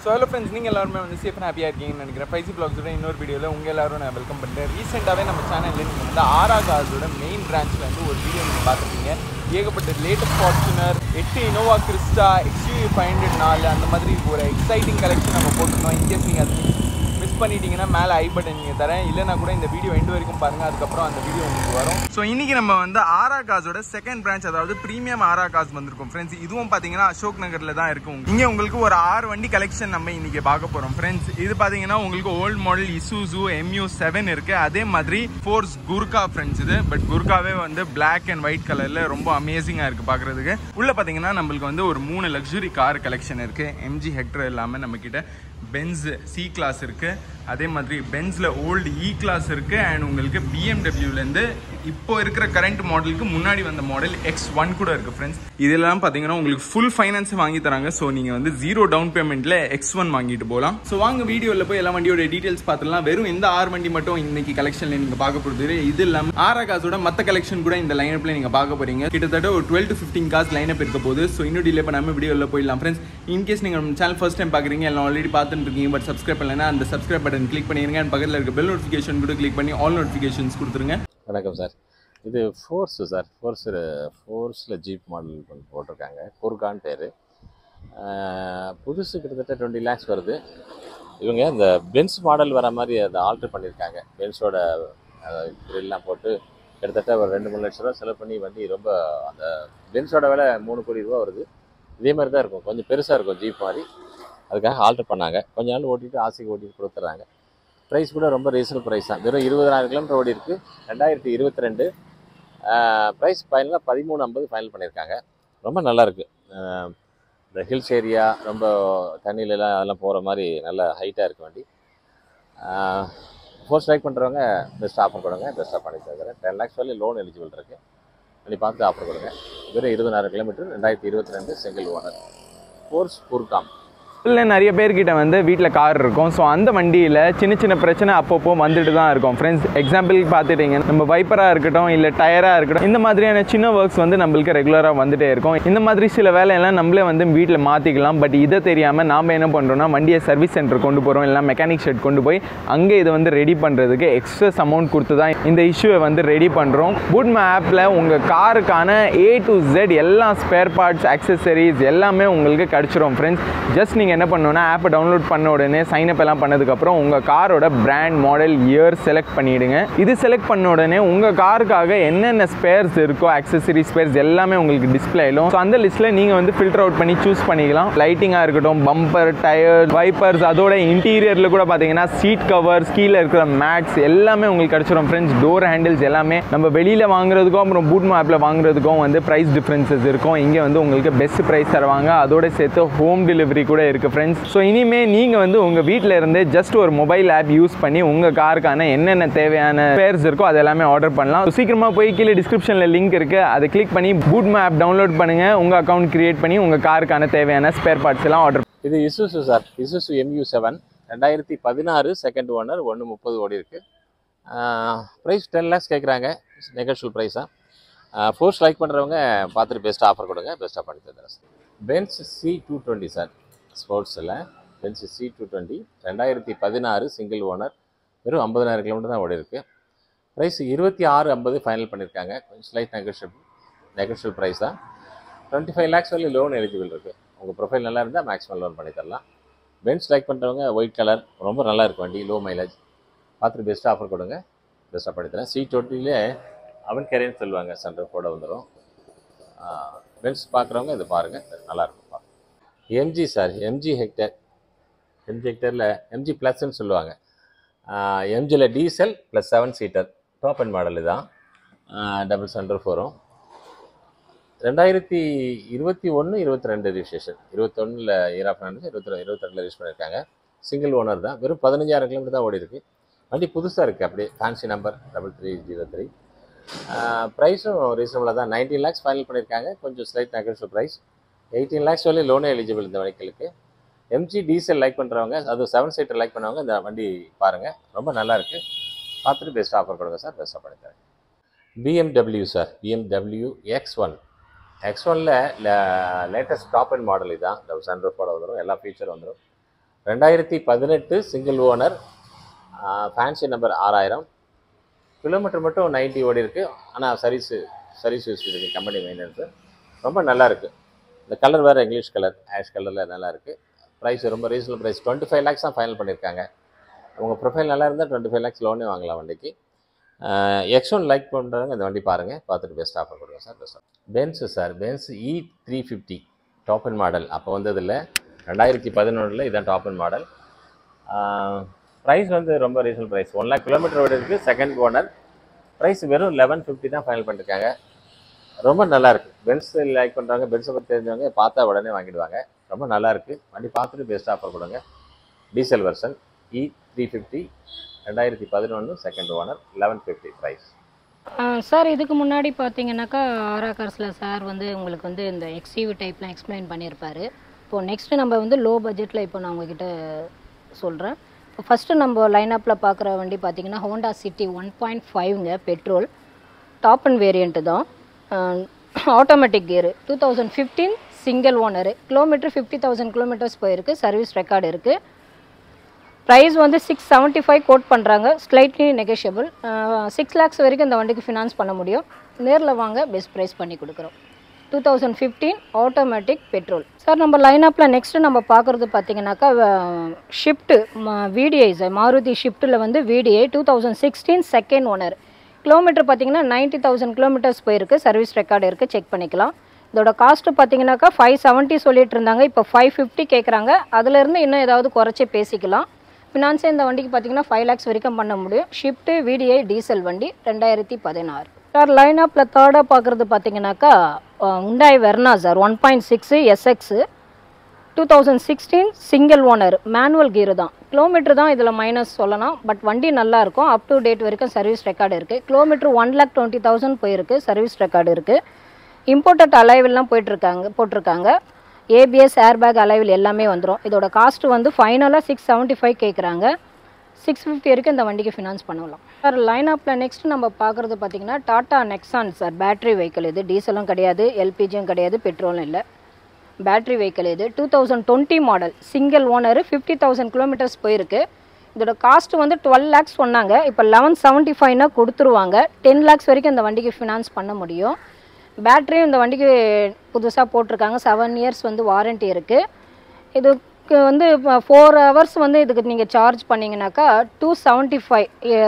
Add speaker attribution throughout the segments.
Speaker 1: so hello friends நீங்கள் எல்லாருமே வந்து சேஃப் ஹாப்பியாக இருக்கீங்கன்னு நினைக்கிறேன் ஃபைசி பிளாக்ஸோட இன்னொரு வீடியோவில் உங்கள் எல்லாரும் நான் வெல்கம் பண்ணுறேன் ரீசெண்டாகவே நம்ம சேனலில் நீங்கள் வந்து ஆரா கார்ஸோட மெயின் பிரான்ச்சில் வந்து ஒரு வீடியோ நீங்கள் பார்த்துருப்பீங்க ஏகப்பட்ட லேட்டஸ்ட் ஃபார்ச்சுனர் எட்டு Innova Crysta XU five hundred நாலு அந்த மாதிரி ஒரு எக்ஸைட்டிங் கலெக்ஷன் நம்ம போட்டிருந்தோம் இன்கேஸ் நீங்கள் அது மிஸ் பண்ணிட்டீங்கன்னா மேலே ஐ பட்டன் நீங்கள் தரேன் இல்லைனா கூட இந்த வீடியோ எண்டு வரைக்கும் பாருங்கள் அதுக்கப்புறம் அந்த வீடியோ உங்களுக்கு வரும் ஸோ இன்றைக்கி நம்ம வந்து ஆரா காஸோட செகண்ட் பிரான்ச் அதாவது ப்ரீமியம் ஆரா காஸ் வந்திருக்கும் ஃப்ரெண்ட்ஸ் இதுவும் பார்த்தீங்கன்னா அசோக் நகரில் தான் இருக்கும் இங்கே உங்களுக்கு ஒரு ஆறு வண்டி கலெக்ஷன் நம்ம இன்றைக்கி பார்க்க போகிறோம் ஃப்ரெண்ட்ஸ் இது பார்த்தீங்கன்னா உங்களுக்கு old model Isuzu MU seven இருக்குது அதே மாதிரி ஃபோர்ஸ் குர்கா ஃப்ரெண்ட்ஸ் இது பட் குர்காவே வந்து பிளாக் அண்ட் ஒயிட் கலரில் ரொம்ப அமேசிங்காக இருக்குது பார்க்குறதுக்கு உள்ளே பார்த்தீங்கன்னா நம்மளுக்கு வந்து ஒரு மூணு லக்ஸுரி கார் கலெக்ஷன் இருக்குது எம்ஜி ஹெக்டர் இல்லாமல் நம்மக்கிட்ட பென்ஸ் சி கிளாஸ் இருக்குது அதே மாதிரி பென்ஸில் ஓல்டு இ கிளாஸ் இருக்குது அண்ட் உங்களுக்கு பிஎம்டபிள்யூலேருந்து இப்போ இருக்கிற கரண்ட் மாடலுக்கு முன்னாடி வந்த மாடல் எக்ஸ் ஒன் கூட இருக்குது ஃப்ரெண்ட்ஸ் இதெல்லாம் பார்த்தீங்கன்னா உங்களுக்கு ஃபுல் ஃபைனான்ஸ் வாங்கி தராங்க ஸோ நீங்கள் வந்து ஜீரோ டவுன் பேமெண்ட்டில் எக்ஸ் ஒன் வாங்கிட்டு போகலாம் ஸோ வாங்க வீடியோவில் போய் எல்லா வண்டியோட டீட்டெயில்ஸ் பார்த்துலாம் வெறும் இந்த ஆறு வண்டி மட்டும் இன்னைக்கு கலெக்ஷனில் நீங்கள் பார்க்க போகிறது இது இல்லாமல் ஆரா காசோட மற்ற கலெக்ஷன் கூட இந்த லைனப்பில் நீங்கள் பார்க்க போகிறீங்க கிட்டத்தட்ட ஒரு twelve to fifteen cars lineup இருக்க போகுது ஸோ இன்னும் டிலே பண்ணாமல் வீடியோவில் போயிடலாம் ஃப்ரெண்ட்ஸ் இன்கேஸ் நீங்கள் நம்ம சேனல் ஃபர்ஸ்ட் டைம் பார்க்குறீங்க எல்லாம் ஆல்ரெடி பார்த்துட்டு இருக்கீங்க பட் சப்ஸ்கிரைப் பண்ணலைன்னா அந்த சப்ஸ்கிரைப் பட்டன் கிளிக் பண்ணிருங்க அண்ட் பக்கத்தில் இருக்க பெல் நோட்டிஃபிகேஷன் கூட கிளிக் பண்ணி ஆல் நோட்டிஃபிகேஷன்ஸ் கொடுத்துருங்க
Speaker 2: வணக்கம் சார் இது ஃபோர்ஸு சார் ஃபோர்ஸு ஃபோர்ஸில் ஜீப் மாடல் பண்ணி போட்டிருக்காங்க குர்கான் பேர் புதுசு கிட்டத்தட்ட டுவெண்ட்டி லேக்ஸ் வருது இவங்க இந்த பென்ஸ் மாடல் வர மாதிரி அதை ஆல்ட்ரு பண்ணியிருக்காங்க பென்ஸோட க்ரில்லாம் போட்டு கிட்டத்தட்ட ஒரு ரெண்டு மூணு லட்ச ரூபா செலவு பண்ணி வண்டி ரொம்ப அந்த பென்ஸோட விலை மூணு கோடி ரூபா வருது இதே மாதிரி தான் இருக்கும் கொஞ்சம் பெருசாக இருக்கும் ஜீப் மாதிரி அதுக்காக ஆல்ட்ரு பண்ணாங்க கொஞ்ச நாள் ஓட்டிட்டு ஆசைக்கு ஓட்டிட்டு கொடுத்துட்றாங்க ப்ரைஸ் கூட ரொம்ப ரீசனல் ப்ரைஸ் தான் வெறும் இருபதாயிரம் கிலோமீட்டர் ஓடி இருக்குது ரெண்டாயிரத்தி இருபத்தி ரெண்டு ப்ரைஸ் ஃபைனலாக பதிமூணு ஐம்பது ஃபைனல் பண்ணியிருக்காங்க ரொம்ப நல்லாயிருக்கு இந்த ஹில்ஸ் ஏரியா ரொம்ப தண்ணியிலலாம் அதெல்லாம் போகிற மாதிரி நல்ல ஹைட்டாக இருக்கு வண்டி ஃபோர் ஸ்ட்ரைக் பண்ணுறவங்க பெஸ்ட் ஆஃபர் கொடுங்க பெஸ்ட்டாக பண்ணி தருகிறேன் டென் லேக்ஸ் வரலையும் லோன் எலிஜிபிள் இருக்குது பண்ணி பார்த்து ஆஃபர் கொடுங்க வெறும் இருபதாயிரம் கிலோமீட்டர் ரெண்டாயிரத்தி இருபத்தி ரெண்டு செங்கல் ஓனர் ஃபோர்ஸ் குர்காம்
Speaker 1: இல்லை நிறைய பேர்கிட்ட வந்து வீட்டில் கார் இருக்கும் ஸோ அந்த வண்டியில் சின்ன சின்ன பிரச்சனை அப்பப்போ வந்துட்டு தான் இருக்கும் ஃப்ரெண்ட்ஸ் எக்ஸாம்பிளுக்கு பார்த்துட்டிங்க நம்ம வைப்பராக இருக்கட்டும் இல்லை டயராக இருக்கட்டும் இந்த மாதிரியான சின்ன ஒர்க்ஸ் வந்து நம்மளுக்கு ரெகுலராக வந்துட்டே இருக்கும் இந்த மாதிரி சில வேலையெல்லாம் நம்மளே வந்து வீட்டில் மாற்றிக்கலாம் பட் இதை தெரியாமல் நாம் என்ன பண்ணுறோம்னா வண்டியை சர்வீஸ் சென்டர் கொண்டு போகிறோம் இல்லை மெக்கானிக் ஷெட் கொண்டு போய் அங்கே இதை வந்து ரெடி பண்ணுறதுக்கு எக்ஸ்ட்ரஸ் அமௌண்ட் கொடுத்து தான் இந்த இஷ்யூவை வந்து ரெடி பண்ணுறோம் பூட்மா ஆப்பில் உங்கள் காருக்கான ஏ டு ஜெட் எல்லா ஸ்பேர் பார்ட்ஸ் அக்சசரிஸ் எல்லாமே உங்களுக்கு கிடச்சிரும் ஃப்ரெண்ட்ஸ் ஜஸ்ட் நீங்கள் என்ன பண்ணணும்னா ஆப்பை டவுன்லோட் பண்ண உடனே சைன் அப் எல்லாம் பண்ணதுக்கப்புறம் உங்கள் காரோட பிராண்ட் மாடல் இயர் செலக்ட் பண்ணிவிடுங்க இது செலக்ட் பண்ண உடனே உங்கள் காருக்காக என்னென்ன ஸ்பேர்ஸ் இருக்கோ அக்சசரி ஸ்பேர்ஸ் எல்லாமே உங்களுக்கு டிஸ்பிளே ஆயிடும் ஸோ அந்த லிஸ்ட்டில் நீங்கள் வந்து ஃபில்டர் அவுட் பண்ணி சூஸ் பண்ணிக்கலாம் லைட்டிங்காக இருக்கட்டும் பம்பர் டயர் வைப்பர்ஸ் அதோட இன்டீரியரில் கூட பார்த்தீங்கன்னா சீட் கவர்ஸ் கீழே இருக்கிற மேட்ஸ் எல்லாமே உங்களுக்கு கிடச்சிரும் ஃப்ரெண்ட்ஸ் டோர் ஹேண்டில்ஸ் எல்லாமே நம்ம வெளியில் வாங்குறதுக்கும் அப்புறம் பூட்மா ஆப்பில் வாங்குறதுக்கும் வந்து ப்ரைஸ் டிஃப்ரென்சஸ் இருக்கும் இங்கே வந்து உங்களுக்கு பெஸ்ட் ப்ரைஸ் தருவாங்க அதோட சேர்த்து ஹோம் டெலிவரி கூட இருக்குது ஃப்ரெண்ட்ஸ் ஸோ இனிமே நீங்கள் வந்து உங்கள் வீட்டில் இருந்து ஜஸ்ட் ஒரு மொபைல் ஆப் யூஸ் பண்ணி உங்கள் காருக்கான என்னென்ன தேவையான ஸ்பேர்ஸ் இருக்கோ அது எல்லாமே ஆர்டர் பண்ணலாம் So, சீக்கிரமா போய் கீழே டிஸ்கிரிப்ஷனில் லிங்க் இருக்குது அதை கிளிக் பண்ணி பூட்மா ஆப் டவுன்லோட் பண்ணுங்கள் உங்கள் அக்கௌண்ட் கிரியேட் பண்ணி உங்கள் காருக்கான தேவையான ஸ்பேர் பார்ட்ஸ் எல்லாம் ஆர்டர்
Speaker 2: இது Isuzu sir Isuzu MU seven ரெண்டாயிரத்தி பதினாறு செகண்ட் ஓனர் ஒன்று முப்பது ஓடி இருக்கு ப்ரைஸ் டென் லேக்ஸ் கேட்குறாங்க நெகோஷியல் ப்ரைஸாக ஃபோர்ஸ் லைக் பண்ணுறவங்க பார்த்துட்டு பெஸ்ட் ஆஃபர் கொடுங்க பெஸ்ட்டாக பண்ணி தந்துடுறேன் sir Benz C two twenty sir ஸ்போர்ட்ஸில் பென்ஸ் சி டூ டுவெண்ட்டி ரெண்டாயிரத்தி பதினாறு சிங்கிள் ஓனர் வெறும் ஐம்பதனாயிரம் கிலோமீட்டர் தான் ஓடி இருக்கு ப்ரைஸ் இருபத்தி ஆறு ஐம்பது ஃபைனல் பண்ணியிருக்காங்க கொஞ்சம் ஸ்லைட் நெகோஷியபிள் நெகோஷியல் ப்ரைஸ் தான் டுவெண்ட்டி ஃபைவ் லேக்ஸ் வரலையும் லோன் எலிஜிபிள் இருக்குது உங்கள் ப்ரொஃபைல் நல்லா இருந்தால் மேக்ஸிமம் லோன் பண்ணி தரலாம் பென்ஸ் லைக் பண்ணுறவங்க ஒயிட் கலர் ரொம்ப நல்லா இருக்கும் வண்டி லோ மைலேஜ் பார்த்துட்டு பெஸ்ட் ஆஃபர் கொடுங்க பெஸ்ட்டாக பண்ணி தரேன் சி டுவெண்ட்டிலே அவன் கேரியர்னு சொல்லுவாங்க சென்டர் கூட வந்துடும் பென்ஸ் பார்க்குறவங்க இது பாருங்கள் நல்லாயிருக்கும் MG sir MG Hector MG ஹெக்டரில் எம்ஜி ப்ளஸ்ன்னு சொல்லுவாங்க எம்ஜியில் diesel plus seven seater top end model தான் டபுள் சென்டர் ஃபோரும் ரெண்டாயிரத்தி இருபத்தி ஒன்று இருபத்தி ரெண்டு ரிஜிஸ்ட்ரேஷன் இருபத்தொன்னில் இயர் ஆஃப் நடந்துச்சு இருபத்தி இருபத்தி ரெண்டில் யூஸ் பண்ணியிருக்காங்க சிங்கிள் ஓனர் தான் வெறும் பதினஞ்சாயிரம் கிலோமீட்டர் தான் ஓடி இருக்கு வண்டி புதுசாக இருக்குது அப்படியே fancy number double three zero three ப்ரைஸும் ரீசனபிளாக தான் நைன்டீன் லேக்ஸ் ஃபைனல் பண்ணியிருக்காங்க கொஞ்சம் slight negotiable price eighteen lakhs வரலையும் லோனே எலிஜிபிள் இந்த வெஹிக்கிளுக்கு எம்ஜி டீசல் லைக் பண்ணுறவங்க அது செவன் சீட்டர் லைக் பண்ணவங்க இந்த வண்டி பாருங்கள் ரொம்ப நல்லா இருக்குது பார்த்துட்டு பெஸ்ட் ஆஃபர் கொடுங்க சார் பெஸ்ட்டாக பண்ணி தரேன் BMW sir BMW X one X ஒனில் லேட்டஸ்ட் டாப் அண்ட் மாடல் இதுதான் இந்த சன்ரூஃபோட வந்துடும் எல்லா ஃபீச்சரும் வந்துடும் ரெண்டாயிரத்தி பதினெட்டு சிங்கிள் ஓனர் ஃபேன்சி நம்பர் ஆறாயிரம் கிலோமீட்டர் மட்டும் 90 ஓடி இருக்குது ஆனால் சர்வீஸு சர்வீஸ் யூஸ் இருக்குது கம்பெனி மெயின்டெனன்ஸு ரொம்ப நல்லா இருக்குது இந்த கலர் வேறு இங்கிலீஷ் கலர் ஆஷ் கலரில் நல்லா இருக்குது ப்ரைஸ் ரொம்ப reasonable price twenty five lakhs தான் ஃபைனல் பண்ணியிருக்காங்க உங்கள் ப்ரொஃபைல் நல்லா இருந்தால் டுவெண்ட்டி ஃபைவ் லேக்ஸ் லோனே வாங்கலாம் வண்டிக்கு எக்ஸ் ஒன் லைக் பண்ணுறவங்க இந்த வண்டி பாருங்கள் பார்த்துட்டு பெஸ்ட் ஆஃபர் கொடுங்க sir best Benz sir Benz E three fifty top end model அப்போ வந்ததில்ல ரெண்டாயிரத்தி பதினொன்றில் இதான் டாப் அண்ட் மாடல் ப்ரைஸ் வந்து ரொம்ப reasonable price one lakh kilometre ஓடி இருக்குது செகண்ட் ஓனர் ப்ரைஸ் வெறும் லெவன் ஃபிஃப்டி தான் ஃபைனல் பண்ணியிருக்காங்க ரொம்ப நல்லா இருக்கு பென்ஸ் லைக் பண்ணுறாங்க பென்ஸை பற்றி தெரிஞ்சவங்க பார்த்தா உடனே வாங்கிடுவாங்க ரொம்ப நல்லா இருக்கு வண்டி பார்த்துட்டு பெஸ்ட் ஆஃபர் கொடுங்க diesel version E three fifty ரெண்டாயிரத்தி பதினொன்று second owner eleven fifty price
Speaker 3: sir இதுக்கு முன்னாடி பார்த்தீங்கன்னாக்கா ஆரா கார்ஸில் சார் வந்து உங்களுக்கு வந்து இந்த எக்ஸிவ் டைப்லாம் எக்ஸ்பிளைன் பண்ணியிருப்பாரு இப்போது நெக்ஸ்ட்டு நம்ம வந்து லோ பட்ஜெட்டில் இப்போ நான் உங்ககிட்ட சொல்கிறேன் இப்போ ஃபஸ்ட்டு நம்ம லைனப்பில் பார்க்குற வண்டி பார்த்தீங்கன்னா ஹோண்டா சிட்டி ஒன் பாயிண்ட் ஃபைவ்ங்க பெட்ரோல் டாப் அண்ட் வேரியண்ட்டு தான் automatic gear two thousand fifteen single owner kilometre fifty thousand kilometres போயிருக்கு சர்வீஸ் ரெக்கார்டு இருக்குது ப்ரைஸ் வந்து சிக்ஸ் செவன்ட்டி ஃபைவ் கோட் பண்ணுறாங்க ஸ்லைட்லி நெகோஷியபிள் சிக்ஸ் லேக்ஸ் வரைக்கும் இந்த வண்டிக்கு ஃபினான்ஸ் பண்ண முடியும் நேரில் வாங்க பெஸ்ட் ப்ரைஸ் பண்ணி கொடுக்குறோம் two thousand fifteen automatic petrol sir நம்ம லைனப்பில் நெக்ஸ்ட்டு நம்ம பார்க்குறது பார்த்தீங்கன்னாக்கா ஷிஃப்ட்டு விடிஐ சார் மாருதி ஷிஃப்ட்டில் வந்து VDI two thousand sixteen second owner kilometre பார்த்தீங்கன்னா நைன்ட்டி தௌசண்ட் கிலோமீட்டர்ஸ் போயிருக்கு சர்வீஸ் ரெக்கார்டு இருக்குது செக் பண்ணிக்கலாம் இதோட காஸ்ட்டு பார்த்தீங்கன்னாக்கா ஃபைவ் செவன்ட்டி சொல்லிட்டு இருந்தாங்க இப்போ ஃபைவ் ஃபிஃப்டி கேட்குறாங்க அதுலேருந்து இன்னும் ஏதாவது குறைச்சி பேசிக்கலாம் ஃபினான்ஸே இந்த வண்டிக்கு பார்த்தீங்கன்னா ஃபைவ் லேக்ஸ் வரைக்கும் பண்ண முடியும் ஷிஃப்ட்டு விடிஐ டீசல் வண்டி ரெண்டாயிரத்தி பதினாறு சார் லைனப்பில் தேர்டாக பார்க்குறது பார்த்தீங்கன்னாக்கா Hyundai Verna sir one point six SX two thousand sixteen single owner manual gear தான் கிலோமீட்டர் தான் இதில் மைனஸ் சொல்லலாம் பட் வண்டி நல்லா இருக்கும் அப் டு டேட் வரைக்கும் சர்வீஸ் ரெக்கார்டு இருக்குது kilometre one lakh twenty thousand போயிருக்கு சர்வீஸ் ரெக்கார்டு இருக்குது இம்போர்ட்டட் அலைவெல்லாம் போயிட்டுருக்காங்க போட்டிருக்காங்க ஏபிஎஸ் ஏர்பேக் அலைவில் எல்லாமே வந்துடும் இதோட காஸ்ட் வந்து ஃபைனலாக சிக்ஸ் செவன்ட்டி ஃபைவ் கேட்குறாங்க சிக்ஸ் ஃபிஃப்டி வரைக்கும் இந்த வண்டிக்கு ஃபினான்ஸ் பண்ணலாம் சார் லைன் அப்பில் நெக்ஸ்ட் நம்ம பார்க்குறது பார்த்தீங்கன்னா Tata Nexon sir battery vehicle இது டீசலும் கிடையாது எல்பிஜியும் கிடையாது பெட்ரோலும் இல்லை பேட்டரி வெஹிக்கிள் இது two thousand twenty model single owner fifty thousand kilometres போயிருக்கு இதோட காஸ்ட் வந்து டுவெல் லேக்ஸ் சொன்னாங்க இப்போ லெவன் செவன்ட்டி ஃபைவ்னா கொடுத்துருவாங்க டென் லேக்ஸ் வரைக்கும் இந்த வண்டிக்கு ஃபினான்ஸ் பண்ண முடியும் பேட்டரியும் இந்த வண்டிக்கு புதுசாக போட்டிருக்காங்க செவன் இயர்ஸ் வந்து வாரண்ட்டி இருக்குது இதுக்கு வந்து ஃபோர் ஹவர்ஸ் வந்து இதுக்கு நீங்கள் சார்ஜ் பண்ணிங்கனாக்கா டூ செவன்ட்டி ஃபைவ்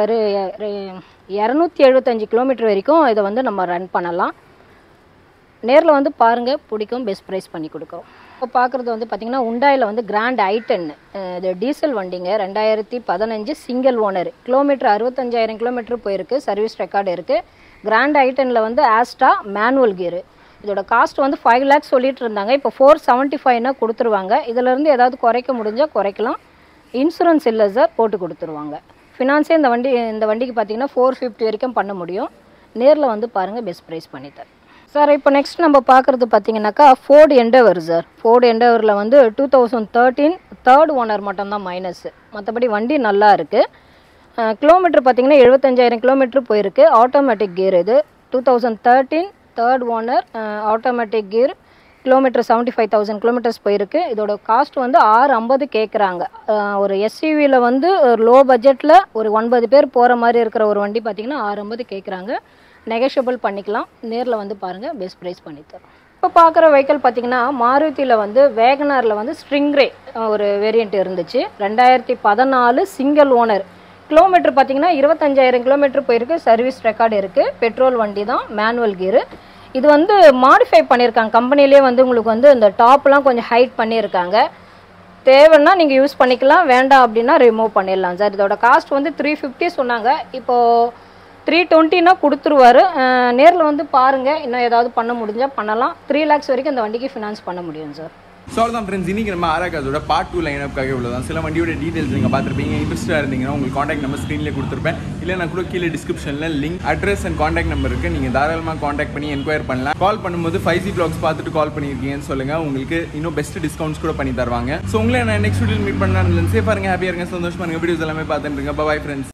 Speaker 3: இரநூத்தி எழுபத்தஞ்சு கிலோமீட்டர் வரைக்கும் இதை வந்து நம்ம ரன் பண்ணலாம் நேரில் வந்து பாருங்கள் பிடிக்கும் பெஸ்ட் ப்ரைஸ் பண்ணி கொடுக்குறோம் இப்போ பார்க்குறது வந்து பார்த்திங்கன்னா உண்டாயில் வந்து கிராண்ட் ஐட்டன் இது டீசல் வண்டிங்க ரெண்டாயிரத்தி பதினஞ்சு சிங்கிள் ஓனர் கிலோமீட்டர் அறுபத்தஞ்சாயிரம் கிலோமீட்டர் போயிருக்கு சர்வீஸ் ரெக்கார்டு இருக்குது கிராண்ட் ஐட்டனில் வந்து ஆஸ்டா மேனுவல் கியரு இதோட காஸ்ட் வந்து ஃபைவ் லேக்ஸ் சொல்லிட்டு இருந்தாங்க இப்போ ஃபோர் செவன்ட்டி ஃபைவ்னா கொடுத்துருவாங்க இதிலேருந்து ஏதாவது குறைக்க முடிஞ்சால் குறைக்கலாம் இன்சூரன்ஸ் இல்லை சார் போட்டு கொடுத்துருவாங்க ஃபினான்ஸே இந்த வண்டி இந்த வண்டிக்கு பார்த்தீங்கன்னா ஃபோர் ஃபிஃப்டி வரைக்கும் பண்ண முடியும் நேரில் வந்து பாருங்கள் பெஸ்ட் ப்ரைஸ் பண்ணித்தரேன் சார் இப்போ நெக்ஸ்ட் நம்ம பார்க்குறது பார்த்தீங்கன்னாக்கா ஃபோர்டு எண்டவர் சார் ஃபோர்டு எண்டவரில் வந்து two thousand thirteen third owner மட்டும்தான் மைனஸ் மற்றபடி வண்டி நல்லா இருக்குது கிலோமீட்டர் பார்த்தீங்கன்னா எழுபத்தஞ்சாயிரம் கிலோமீட்டர் போயிருக்கு ஆட்டோமேட்டிக் கியர் இது two thousand thirteen third owner automatic gear kilometre seventy five thousand kilometres போயிருக்கு இதோட காஸ்ட் வந்து ஆறு ஐம்பது கேட்குறாங்க ஒரு எஸ்யூவியில் வந்து ஒரு லோ பட்ஜெட்டில் ஒரு ஒன்பது பேர் போகிற மாதிரி இருக்கிற ஒரு வண்டி பார்த்தீங்கன்னா ஆறு ஐம்பது கேட்குறாங்க நெகஷியபிள் பண்ணிக்கலாம் நேரில் வந்து பாருங்கள் பெஸ்ட் ப்ரைஸ் பண்ணித்தரோம் இப்போ பார்க்குற வெஹிக்கிள் பார்த்தீங்கன்னா மாருதியில் வந்து வேகனாரில் வந்து ஸ்ட்ரிங்ரே ஒரு வேரியண்ட் இருந்துச்சு ரெண்டாயிரத்தி பதினாலு சிங்கிள் ஓனர் கிலோமீட்டர் பார்த்தீங்கன்னா இருபத்தஞ்சாயிரம் கிலோமீட்டர் போயிருக்கு சர்வீஸ் ரெக்கார்டு இருக்குது பெட்ரோல் வண்டி தான் மேனுவல் கீரு இது வந்து மாடிஃபை பண்ணியிருக்காங்க கம்பெனிலே வந்து உங்களுக்கு வந்து இந்த டாப்லாம் கொஞ்சம் ஹைட் பண்ணியிருக்காங்க தேவைன்னா நீங்கள் யூஸ் பண்ணிக்கலாம் வேண்டாம் அப்படின்னா ரிமூவ் பண்ணிடலாம் சார் இதோட காஸ்ட் வந்து த்ரீ ஃபிஃப்டி சொன்னாங்க இப்போது த்ரீ டுவெண்ட்டினா கொடுத்துருவாரு நேரில் வந்து பாருங்கள் இன்னும் ஏதாவது பண்ண முடிஞ்சால் பண்ணலாம் த்ரீ லேக்ஸ் வரைக்கும் இந்த வண்டிக்கு ஃபினான்ஸ் பண்ண முடியும் சார்
Speaker 1: ஸோ அவ்வளோதான் ஃப்ரெண்ட்ஸ் இன்னைக்கு நம்ம ஆராகாஸோட பார்ட் டூ லைனப்காக இவ்வளோதான் சில வண்டியோட டீடைல்ஸ் நீங்கள் பார்த்துருப்பீங்க இன்ட்ரெஸ்ட்டாக இருந்தீங்கன்னா உங்களுக்கு காண்டாக்ட் நம்பர் ஸ்க்ரீனில் கொடுத்துருப்பேன் இல்லை நான் கூட கீழே டிஸ்கிரிப்ஷனில் link address and contact number இருக்குது நீங்கள் தாராளமாக காண்டாக்ட் பண்ணி என்கொயர் பண்ணலாம் கால் பண்ணும்போது ஃபைவ் ஜி பிளாக்ஸ் பார்த்துட்டு கால் பண்ணியிருக்கீங்கன்னு சொல்லுங்கள் உங்களுக்கு இன்னும் பெஸ்ட் டிஸ்கவுண்ட்ஸ் கூட பண்ணி தருவாங்க ஸோ உங்களை நான் நெக்ஸ்ட் வீடியோ மீட் பண்ணலாம் சேஃபாக இருங்க ஹாப்பியாக இருங்க சந்தோஷமா இருங்க வீடியோஸ் எல்லாமே பார்த்துட்டு இருங்க பாய் ஃப்ரெண்ட்ஸ்